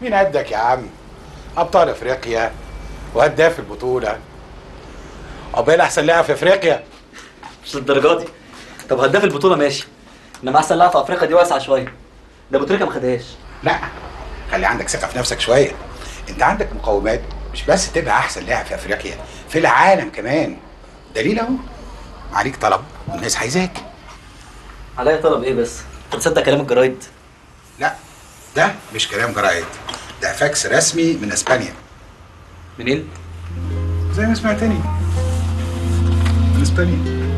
مين قدك يا عم ابطال افريقيا وهداف البطوله عقبال احسن لاعب في افريقيا مش للدرجه دي طب هداف البطوله ماشي انما احسن لاعب في افريقيا دي واسعه شويه ده ابو تريكه ما خدهاش لا خلي عندك ثقه في نفسك شويه انت عندك مقومات مش بس تبقى احسن لاعب في افريقيا في العالم كمان دليل اهو عليك طلب والناس عايزاك عليا طلب ايه بس انت تصدق كلام الجرايد لا ده مش كلام جرايد ده فاكس رسمي من اسبانيا منين زي ما سمعتني من اسبانيا